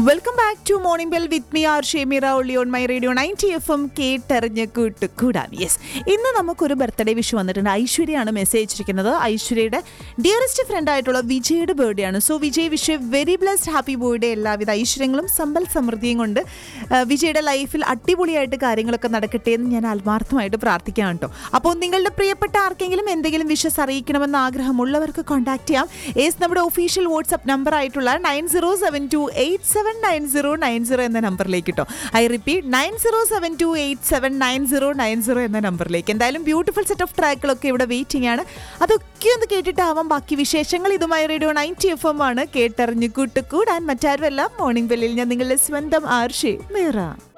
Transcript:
welcome back to morning bell with me R Shemeera only on my radio ninety F M കേട്ടറിഞ്ഞ് കൂട്ട് കൂടാൻ yes ഇന്ന് നമുക്കൊരു birthday wish വന്നിട്ടുണ്ട് ഐശ്വര്യയാണ് മെസ്സേജ് അയച്ചിരിക്കുന്നത് ഐശ്വര്യയുടെ ഡിയറസ്റ്റ് ഫ്രണ്ട് ആയിട്ടുള്ള വിജയുടെ ബർത്ത്ഡേ ആണ് so Vijay wish very blessed happy birthday എല്ലാവിധ ഐശ്വര്യങ്ങളും സമ്പൽ സമൃദ്ധിയും കൊണ്ട് ആ, വിജയുടെ ലൈഫിൽ അടിപൊളിയായിട്ട് കാര്യങ്ങളൊക്കെ നടക്കട്ടെ എന്ന് ഞാൻ ആത്മാർത്ഥമായിട്ട് പ്രാർത്ഥിക്കാം കേട്ടോ അപ്പോൾ നിങ്ങളുടെ പ്രിയപ്പെട്ട ആർക്കെങ്കിലും എന്തെങ്കിലും വിഷസ് അറിയിക്കണമെന്ന് ആഗ്രഹമുള്ളവർക്ക് കോൺടാക്ട് ചെയ്യാം ഏസ് നമ്മുടെ ഒഫീഷ്യൽ വാട്സ്ആപ്പ് നമ്പർ ആയിട്ടുള്ള nine zero seven two eight seven nine zero nine zero എന്ന നമ്പറിലേക്ക് കേട്ടോ I repeat nine zero seven two eight seven nine zero nine zero എന്ന നമ്പറിലേക്ക് എന്തായാലും ബ്യൂട്ടിഫുൾ സെറ്റ് ഓഫ് ട്രാക്കുകളൊക്കെ ഇവിടെ വെയിറ്റിംഗ് ആണ് അതൊക്കെ ഒന്ന് കേട്ടിട്ടാവാം ബാക്കി വിശേഷങ്ങൾ ഇതുമായി റേഡിയോ നയൻറ്റി എഫ് എം ആണ് കേട്ടറിഞ്ഞ് കൂട്ടുകൂടാൻ മറ്റാരുമല്ല മോർണിംഗ് ബെല്ലിൽ ഞാൻ നിങ്ങളുടെ സ്വന്തം ആർഷി മേറ